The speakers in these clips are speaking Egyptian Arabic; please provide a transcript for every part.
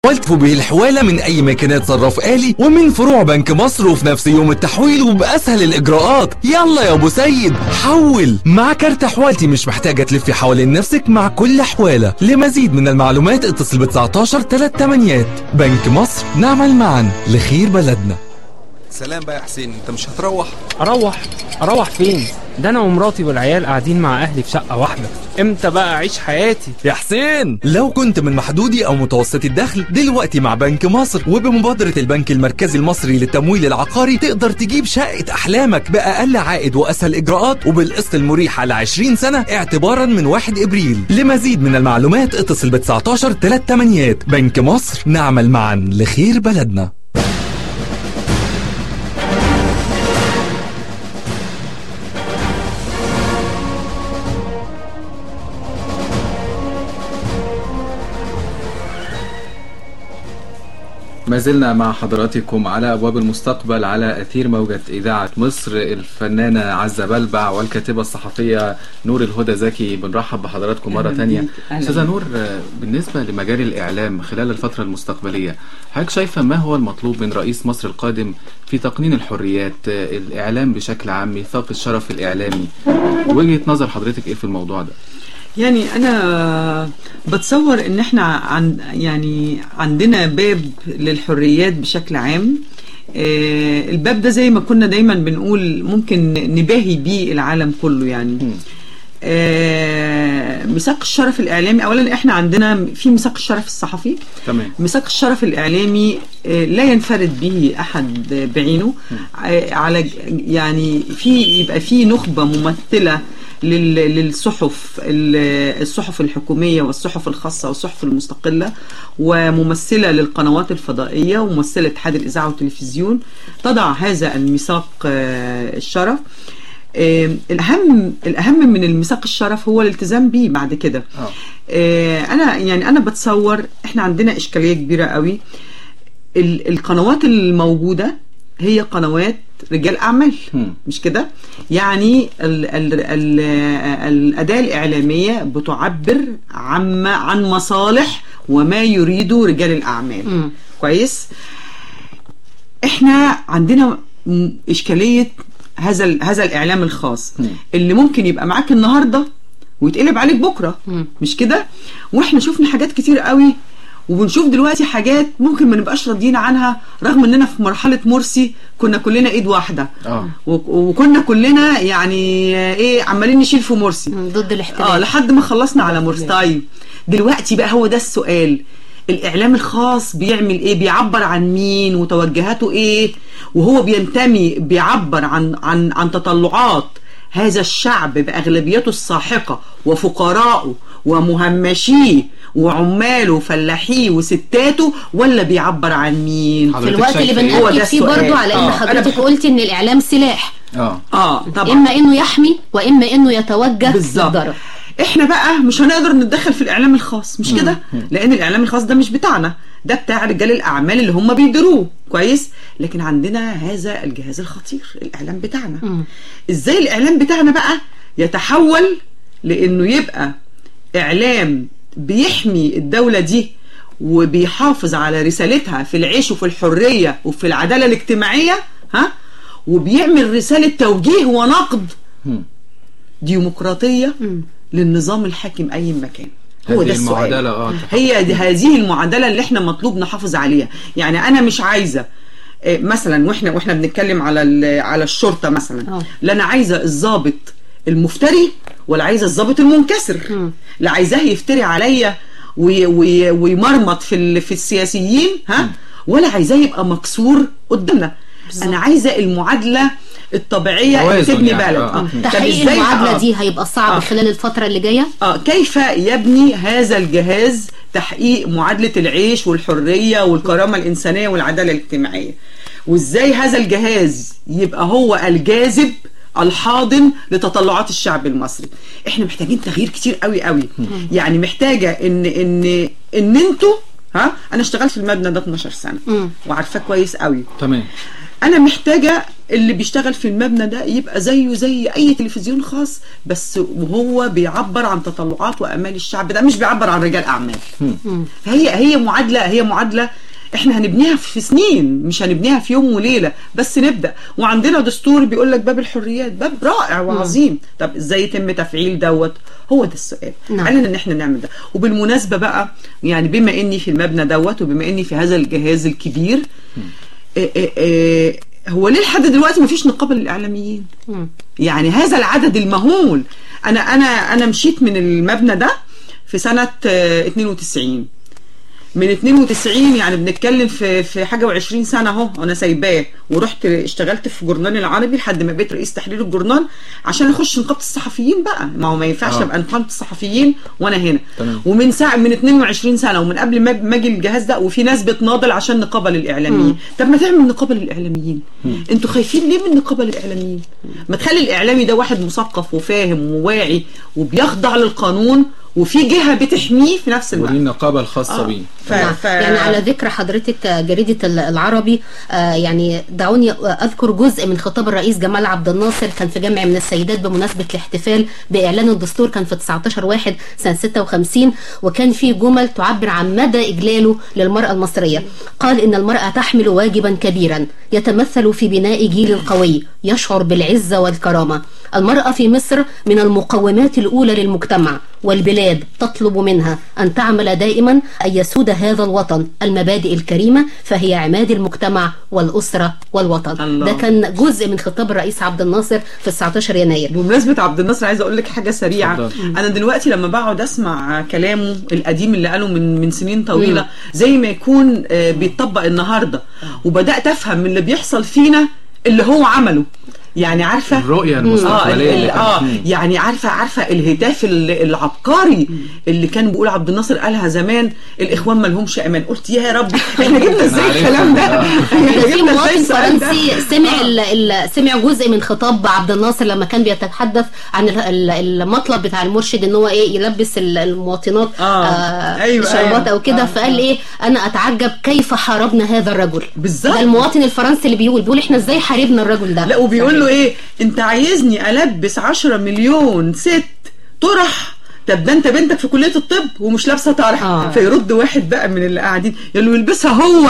والتفوا به الحوالة من أي ماكينات صراف آلي ومن فروع بنك مصر وفي نفس يوم التحويل وبأسهل الإجراءات يلا يا أبو سيد حول مع كارت حوالتي مش محتاجة تلفي حوالين نفسك مع كل حوالة لمزيد من المعلومات اتصل ب 19 3 تمانيات بنك مصر نعمل معا لخير بلدنا سلام بقى يا حسين انت مش هتروح اروح اروح فين ده انا ومراتي والعيال قاعدين مع اهلي في شقه واحده امتى بقى اعيش حياتي يا حسين لو كنت من محدودي او متوسطي الدخل دلوقتي مع بنك مصر وبمبادرة البنك المركزي المصري للتمويل العقاري تقدر تجيب شقة احلامك باقل عائد واسهل اجراءات وبالقسط المريح على 20 سنة اعتبارا من 1 ابريل لمزيد من المعلومات اتصل ب 19 3 تمانيات بنك مصر نعمل معا لخير بلدنا ما زلنا مع حضراتكم على أبواب المستقبل على أثير موجة إذاعة مصر الفنانة عزة بلبع والكاتبة الصحفية نور الهدى زكي بنرحب بحضراتكم مرة أهلاً تانية بيك، أهلاً أستاذة بيك. نور آه، بالنسبة لمجال الإعلام خلال الفترة المستقبلية حضرتك شايفة ما هو المطلوب من رئيس مصر القادم في تقنين الحريات آه، الإعلام بشكل عام ميثاق الشرف الإعلامي وجهة نظر حضرتك إيه في الموضوع ده؟ يعني انا بتصور ان احنا عن يعني عندنا باب للحريات بشكل عام آه، الباب ده زي ما كنا دايما بنقول ممكن نباهي بيه العالم كله يعني آه، ميثاق الشرف الاعلامي اولا احنا عندنا في ميثاق الشرف الصحفي تمام ميثاق الشرف الإعلامي آه، لا ينفرد به أحد بعينه آه، على ج- يعني في يبقى في نخبة ممثلة لل- للصحف ال- الصحف الحكومية والصحف الخاصة والصحف المستقلة وممثلة للقنوات الفضائية وممثلة اتحاد الإذاعة والتلفزيون تضع هذا الميثاق آه، الشرف آه، الأهم الأهم من الميثاق الشرف هو الالتزام به بعد كده آه. آه، انا يعني انا بتصور احنا عندنا اشكاليه كبيره قوي ال- القنوات الموجوده هي قنوات رجال اعمال مم. مش كده يعني ال ال ال الاداه الاعلاميه بتعبر عن عن مصالح وما يريده رجال الاعمال كويس احنا عندنا م- اشكاليه هذا ال- هذا الاعلام الخاص مم. اللي ممكن يبقى معاك النهارده ويتقلب عليك بكره مش كده واحنا شفنا حاجات كتير قوي وبنشوف دلوقتي حاجات ممكن ما نبقاش راضيين عنها رغم اننا في مرحله مرسي كنا كلنا ايد واحده آه. و- وكنا كلنا يعني ايه عمالين نشيل في مرسي ضد الاحتلال اه لحد ما خلصنا على مرسي طيب دلوقتي بقى هو ده السؤال الاعلام الخاص بيعمل ايه بيعبر عن مين وتوجهاته ايه وهو بينتمي بيعبر عن عن عن تطلعات هذا الشعب باغلبيته الساحقه وفقراءه ومهمشيه وعماله وفلاحيه وستاته ولا بيعبر عن مين في حضرتك الوقت اللي شايفة إيه؟ هو ده بنأكد فيه السؤال. برضو على ان آه، أنا حضرتك بحب- قلتي ان الاعلام سلاح آه اه طبعا اما انه يحمي واما انه يتوجه بالظبط للضرر احنا بقى مش هنقدر نتدخل في الاعلام الخاص مش كده لان الاعلام الخاص ده مش بتاعنا ده بتاع رجال الاعمال اللي هم بيديروه كويس لكن عندنا هذا الجهاز الخطير الاعلام بتاعنا ازاي الاعلام بتاعنا بقى يتحول لانه يبقى اعلام بيحمي الدوله دي وبيحافظ على رسالتها في العيش وفي الحريه وفي العداله الاجتماعيه ها وبيعمل رساله توجيه ونقد مم. ديمقراطيه للنظام الحاكم اي مكان هو هذه ده السؤال المعادلة، آه، تحقق. هي دي هذه المعادله اللي احنا مطلوب نحافظ عليها يعني انا مش عايزه آه، مثلا واحنا واحنا بنتكلم على ال- على الشرطه مثلا آه. لا انا عايزه الضابط المفتري ولا عايزه الضابط المنكسر لا عايزاه يفتري عليا وي- وي- ويمرمط في ال- في السياسيين ها ولا عايزاه يبقى مكسور قدامنا انا عايزه المعادله الطبيعيه اللي توازن تبني يعني، بلد آه. آه. طب تحقيق إزاي- المعادله آه. دي هيبقى صعب آه. خلال الفتره اللي جايه اه كيف يبني هذا الجهاز تحقيق معادلة العيش والحرية والكرامة الإنسانية والعدالة الاجتماعية وإزاي هذا الجهاز يبقى هو الجاذب الحاضن لتطلعات الشعب المصري احنا محتاجين تغيير كتير قوي قوي يعني محتاجة ان ان ان انتوا ها انا اشتغلت في المبنى ده 12 سنة مم. وعارفاه كويس قوي تمام انا محتاجه اللي بيشتغل في المبنى ده يبقى زيه زي اي تلفزيون خاص بس وهو بيعبر عن تطلعات وامال الشعب ده مش بيعبر عن رجال اعمال هي هي معادله هي معادله احنا هنبنيها في سنين مش هنبنيها في يوم وليله بس نبدا وعندنا دستور بيقول لك باب الحريات باب رائع وعظيم طب ازاي يتم تفعيل دوت هو ده السؤال نعم. علينا ان احنا نعمل ده وبالمناسبه بقى يعني بما اني في المبنى دوت وبما اني في هذا الجهاز الكبير إيه إيه إيه هو ليه لحد دلوقتي مفيش نقابه للاعلاميين مم. يعني هذا العدد المهول انا انا انا مشيت من المبنى ده في سنه آه، 92 من 92 يعني بنتكلم في في حاجه و20 سنه اهو انا سايباه ورحت اشتغلت في جورنال العربي لحد ما بقيت رئيس تحرير الجورنال عشان اخش نقابه الصحفيين بقى ما هو ما ينفعش آه. ابقى نقابه الصحفيين وانا هنا تمام. ومن ساعه من 22 سنه ومن قبل ما ما اجي الجهاز ده وفي ناس بتناضل عشان نقابه للاعلاميين طب ما تعمل نقابه للاعلاميين انتوا خايفين ليه من نقابه للاعلاميين ما تخلي الاعلامي ده واحد مثقف وفاهم وواعي وبيخضع للقانون وفي جهه بتحميه في نفس ودي الوقت النقابة الخاصة بيه ف... نعم. ف... يعني على ذكر حضرتك آه، جريدة ال- العربي آه، يعني دعوني أذكر جزء من خطاب الرئيس جمال عبد الناصر كان في جمع من السيدات بمناسبة الاحتفال بإعلان الدستور كان في 19 واحد سنة 56 وكان فيه جمل تعبر عن مدى إجلاله للمرأة المصرية قال إن المرأة تحمل واجبا كبيرا يتمثل في بناء جيل قوي يشعر بالعزة والكرامة المرأة في مصر من المقومات الأولى للمجتمع والبلاد تطلب منها أن تعمل دائما أن يسود هذا الوطن المبادئ الكريمة فهي عماد المجتمع والأسرة والوطن الله. ده كان جزء من خطاب الرئيس عبد الناصر في 19 يناير بمناسبة عبد الناصر عايزة أقول لك حاجة سريعة اتفضل. أنا دلوقتي لما بقعد أسمع كلامه القديم اللي قاله من من سنين طويلة زي ما يكون آه، بيتطبق النهاردة وبدأت أفهم من اللي بيحصل فينا اللي هو عمله يعني عارفة الرؤية اه المستقبلية ال- اللي ال- كان اه فيه. يعني عارفه عارفه الهتاف ال- العبقري اللي كان بيقول عبد الناصر قالها زمان الاخوان ما لهمش امان قلت يا رب احنا جبنا ازاي عرفت. الكلام ده آه. احنا في جبنا ازاي مواطن السؤال ده فرنسي سمع ال ال سمع جزء من خطاب عبد الناصر لما كان بيتحدث عن ال- ال- المطلب بتاع المرشد ان هو ايه يلبس ال- المواطنات آه. أيوة، شربات أيوة. او كده آه. فقال ايه انا اتعجب كيف حاربنا هذا الرجل بالظبط. ده المواطن الفرنسي اللي بيقول بيقول احنا ازاي حاربنا الرجل ده لا وبيقول له ايه انت عايزني البس 10 مليون ست طرح طب ده انت بنتك في كليه الطب ومش لابسه طرح آه. فيرد واحد بقى من اللي قاعدين يقول له يلبسها هو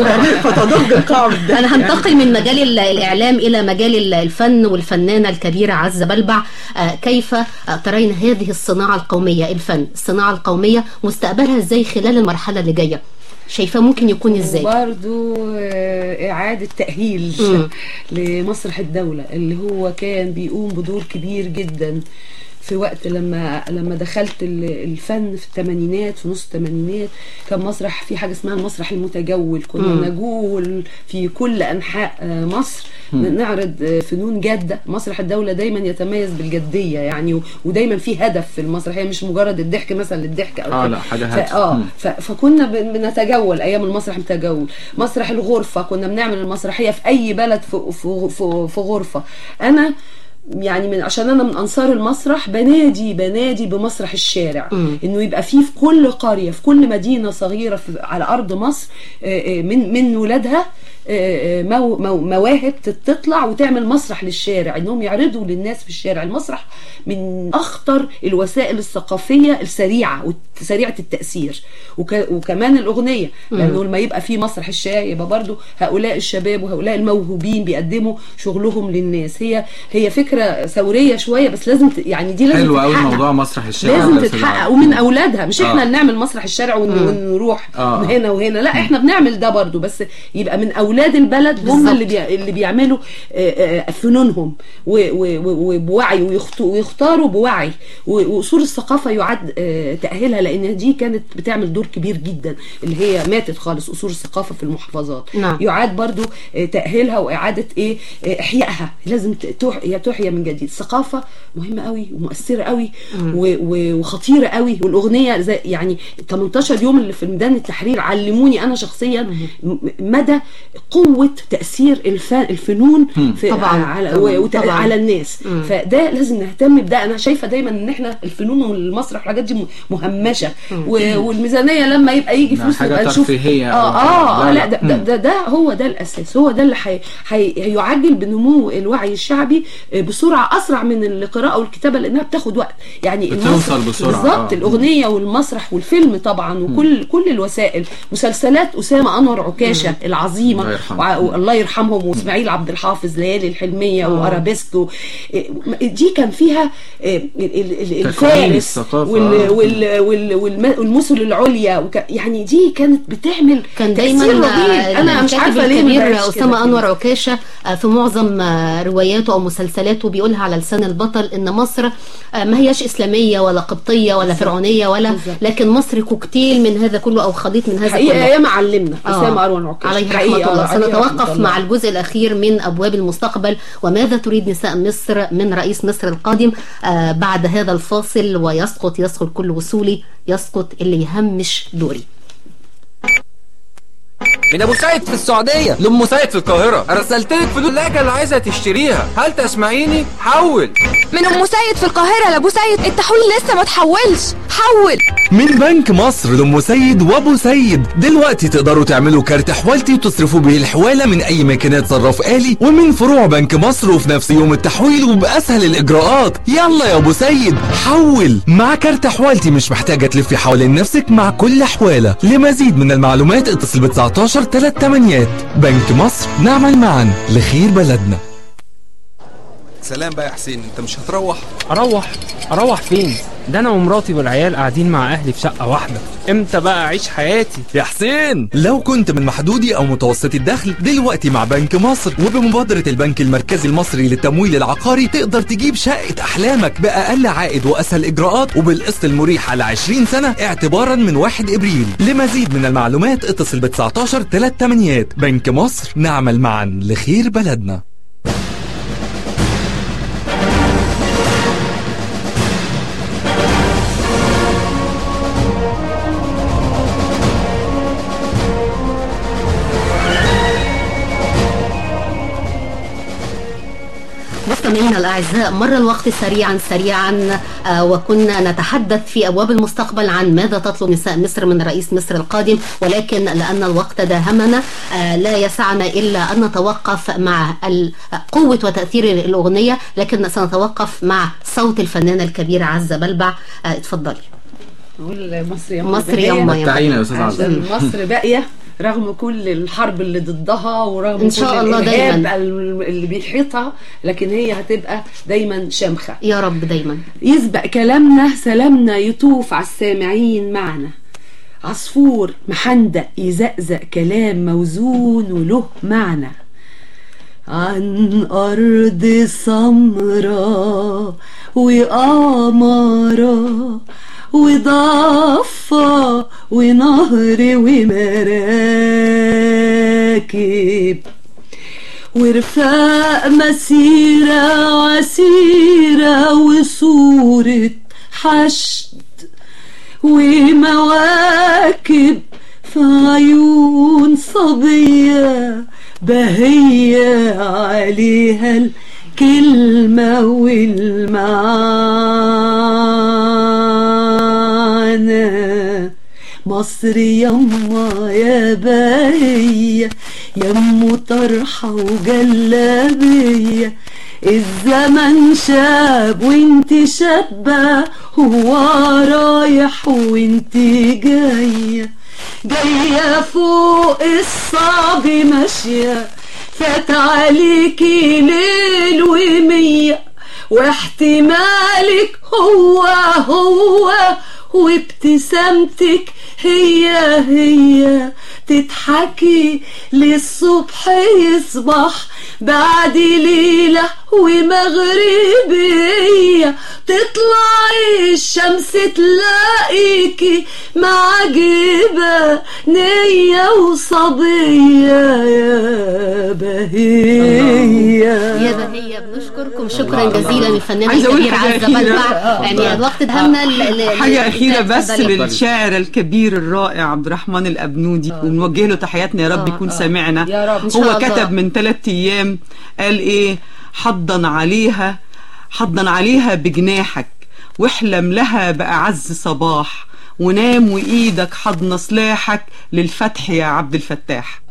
فتضج القاع بالضحك انا يعني. هنتقل من مجال ال- الاعلام الى مجال ال- الفن والفنانه الكبيره عزه بلبع آه، كيف آه، ترين هذه الصناعه القوميه الفن الصناعه القوميه مستقبلها ازاي خلال المرحله اللي جايه شايفاه ممكن يكون ازاي وبرضو آه، إعادة تأهيل مم. لمسرح الدولة اللي هو كان بيقوم بدور كبير جدا في وقت لما لما دخلت ال- الفن في الثمانينات في نص الثمانينات كان مسرح في حاجه اسمها المسرح المتجول كنا مم. نجول في كل انحاء آه، مصر نعرض آه، فنون جاده مسرح الدوله دايما يتميز بالجديه يعني و- ودايما في هدف في المسرح هي مش مجرد الضحك مثلا للضحك او آه، كده. لا، حاجة ف- هدف. اه مم. ف- فكنا بن- بنتجول ايام المسرح متجول مسرح الغرفه كنا بنعمل المسرحيه في اي بلد في في في, في غرفه انا يعني من عشان انا من انصار المسرح بنادي بنادي بمسرح الشارع مم. انه يبقى فيه في كل قريه في كل مدينه صغيره في على ارض مصر آه، آه، من من ولادها آه، آه، مو مو مواهب تطلع وتعمل مسرح للشارع انهم يعرضوا للناس في الشارع المسرح من اخطر الوسائل الثقافيه السريعه وسريعه التاثير وك وكمان الاغنيه لانه لما يبقى في مسرح الشارع يبقى برضو هؤلاء الشباب وهؤلاء الموهوبين بيقدموا شغلهم للناس هي هي فكره ثوريه شويه بس لازم ت- يعني دي لازم حلو قوي تتحقق. موضوع مسرح الشارع لازم ده يا أستاذ تتحقق عمرو. ومن اولادها مش احنا آه. اللي نعمل مسرح الشارع ون- مم. ونروح آه. هنا وهنا لا احنا بنعمل ده برضو بس يبقى من اولاد البلد هم بالظبط. اللي بي... اللي بيعملوا آه، آه، فنونهم و- و- و- وبوعي ويخت- ويختاروا بوعي و- واصول الثقافه يعد آه، تاهيلها لان دي كانت بتعمل دور كبير جدا اللي هي ماتت خالص اصول الثقافه في المحافظات نعم. يعاد برضو آه، تاهيلها واعاده ايه آه، احيائها لازم ت- تح- يا تحيا القريه من جديد الثقافه مهمه قوي ومؤثره قوي و- و- وخطيره قوي والاغنيه زي يعني 18 يوم اللي في ميدان التحرير علموني انا شخصيا م- مدى قوه تاثير الف- الفنون في طبعاً، على طبعاً، و- وت- طبعاً. على الناس فده لازم نهتم بده انا شايفه دايما ان احنا الفنون والمسرح والحاجات دي م- مهمشه و- والميزانيه لما يبقى يجي نعم، فلوس حاجة نبقى نشوف ترفيهية اه أو- اه, لا، آه لا. لا ده, ده, مم. ده, ده هو ده الاساس هو ده اللي حي حي هيعجل بنمو الوعي الشعبي آه، بسرعه اسرع من القراءه والكتابه لانها بتاخد وقت يعني بتوصل المسرح- بسرعة، بالظبط آه. الاغنيه والمسرح والفيلم طبعا وكل كل الوسائل مسلسلات اسامه انور عكاشه العظيمه الله يرحمه. وع- والله يرحمهم واسماعيل عبد الحافظ ليالي الحلميه وارابيسكو إيه، دي كان فيها إيه، ال- ال- ال- تكوين الفارس الثقافة. وال- وال- وال- والم- والمثل العليا وك- يعني دي كانت بتعمل كان تأثير دايما رهيب. انا مش الكاتب عارفه ليه ما الكبير بقاش كده اسامه كده. انور عكاشه آه، في معظم آه، رواياته او مسلسلاته بيقولها على لسان البطل ان مصر آه، ما هياش اسلاميه ولا قبطيه ولا فرعونيه ولا بالظبط. لكن مصر كوكتيل من هذا كله او خليط من هذا حقيقه كله يا ما علمنا آه. اسامه انور عكاشه عليه حقيقة رحمة الله عليه رحمة سنتوقف الله. مع الجزء الأخير من أبواب المستقبل وماذا تريد نساء مصر من رئيس مصر القادم آه بعد هذا الفاصل ويسقط يسقط كل وصولي يسقط اللي يهمش دوري من ابو سيد في السعوديه لام سيد في القاهره ارسلت لك فلوس اللاجه اللي عايزه تشتريها هل تسمعيني حول من ام سيد في القاهره لابو سيد التحويل لسه ما تحولش حول من بنك مصر لأم سيد وأبو سيد دلوقتي تقدروا تعملوا كارت حوالتي وتصرفوا به الحوالة من أي ماكينات صراف آلي ومن فروع بنك مصر وفي نفس يوم التحويل وبأسهل الإجراءات يلا يا أبو سيد حول مع كارت حوالتي مش محتاجة تلفي حوالين نفسك مع كل حوالة لمزيد من المعلومات اتصل ب 19 3 تمانيات بنك مصر نعمل معا لخير بلدنا سلام بقى يا حسين انت مش هتروح اروح اروح فين ده انا ومراتي والعيال قاعدين مع اهلي في شقه واحده امتى بقى اعيش حياتي يا حسين لو كنت من محدودي او متوسطي الدخل دلوقتي مع بنك مصر وبمبادرة البنك المركزي المصري للتمويل العقاري تقدر تجيب شقة احلامك باقل عائد واسهل اجراءات وبالقسط المريح على 20 سنة اعتبارا من 1 ابريل لمزيد من المعلومات اتصل ب 19 3 تمانيات بنك مصر نعمل معا لخير بلدنا مستمعينا الأعزاء مر الوقت سريعا سريعا آه، وكنا نتحدث في أبواب المستقبل عن ماذا تطلب نساء مصر من رئيس مصر القادم ولكن لأن الوقت داهمنا آه، لا يسعنا إلا أن نتوقف مع ال- قوة وتأثير الأغنية لكن سنتوقف مع صوت الفنانة الكبيرة عزة بلبع آه، اتفضلي نقول مصر يا مصر يما يما متعينة يا أستاذ عزة عشان مصر باقية رغم كل الحرب اللي ضدها ورغم إن شاء كل الله الإرهاب دايماً. اللي بيحيطها لكن هي هتبقى دايما شامخة يا رب دايما يسبق كلامنا سلامنا يطوف على السامعين معنا عصفور محندق يزقزق كلام موزون وله معنى عن أرض سمرة وقمرة وضفة ونهر ومراكب ورفاق مسيرة وسيرة وصورة حشد ومواكب في عيون صبية بهية عليها الكلمة والمعنى مصر يما يا باهية يمو طرحة وجلابية الزمن شاب وانت شابة هو رايح وانت جاية جاية فوق الصعب ماشية فات عليكي ليل ومية واحتمالك هو هو وابتسامتك هي هي تضحكي للصبح يصبح بعد ليلة ومغربية تطلعي الشمس تلاقيكي معجبة نية وصبية يا بهية يا بهية بنشكر بشكركم شكرا جزيلا الفنان عايزة أقول الكبير حاجة عزة أخيرة. بلبع يعني الوقت دهمنا ل- ل- حاجة ل- أخيرة اتفضلي. بس للشاعر الكبير الرائع عبد الرحمن الأبنودي ونوجه له تحياتنا يا رب آه، يكون آه. سامعنا يا رب. إن شاء هو الله. كتب من ثلاثة أيام قال إيه حضن عليها حضن عليها بجناحك واحلم لها بأعز صباح ونام وإيدك حضن سلاحك للفتح يا عبد الفتاح